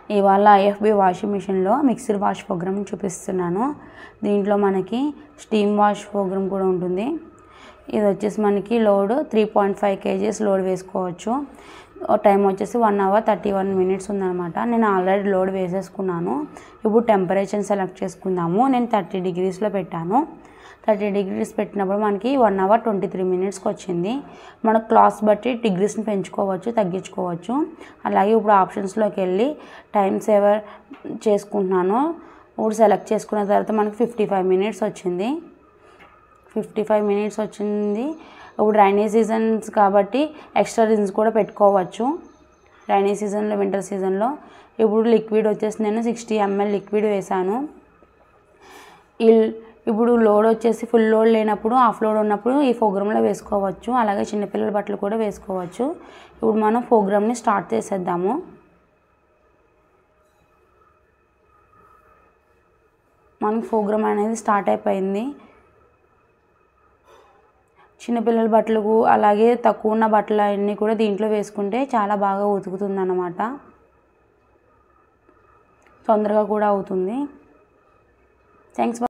ఇవాళ IFB washing మిషన్లో mixer wash programme చూపిస్తున్నాను దీంట్లో మనకి స్టీమ్ వాష్ ప్రోగ్రామ్ కూడా ఉంటుంది ఇది వచ్చేసి మనకి load three point five kgs load వేసుకోవచ్చు టైం వచ్చేసి one hour thirty one minutes ఉందన్నమాట నేను ఆల్రెడీ లోడ్ వేసేసుకున్నాను ఇప్పుడు టెంపరేచర్ సెలెక్ట్ చేసుకుందాము నేను థర్టీ డిగ్రీస్లో పెట్టాను థర్టీ డిగ్రీస్ పెట్టినప్పుడు మనకి వన్ అవర్ ట్వంటీ త్రీ మినిట్స్కి వచ్చింది మన క్లాస్ బట్టి డిగ్రీస్ని పెంచుకోవచ్చు తగ్గించుకోవచ్చు అలాగే ఇప్పుడు ఆప్షన్స్లోకి వెళ్ళి టైం సేవర్ చేసుకుంటున్నాను ఇప్పుడు సెలెక్ట్ చేసుకున్న తర్వాత మనకి ఫిఫ్టీ ఫైవ్ మినిట్స్ వచ్చింది ఫిఫ్టీ ఫైవ్ మినిట్స్ వచ్చింది ఇప్పుడు రైనీ సీజన్స్ కాబట్టి ఎక్స్ట్రా రిన్స్ కూడా పెట్టుకోవచ్చు రైనీ సీజన్లో వింటర్ సీజన్లో ఇప్పుడు లిక్విడ్ వచ్చేసి నేను సిక్స్టీ ఎంఎల్ లిక్విడ్ వేసాను ఈ ఇప్పుడు లోడ్ వచ్చేసి ఫుల్ లోడ్ లేనప్పుడు హాఫ్ లోడ్ ఉన్నప్పుడు ఈ ప్రోగ్రాంలో వేసుకోవచ్చు అలాగే చిన్నపిల్లల బట్టలు కూడా వేసుకోవచ్చు ఇప్పుడు మనం ప్రోగ్రామ్ని స్టార్ట్ చేసేద్దాము మనకి ప్రోగ్రామ్ అనేది స్టార్ట్ అయిపోయింది చిన్నపిల్లల బట్టలకు అలాగే తక్కువ ఉన్న బట్టలు అన్నీ కూడా దీంట్లో వేసుకుంటే చాలా బాగా ఉతుకుతుంది అన్నమాట తొందరగా కూడా అవుతుంది థ్యాంక్స్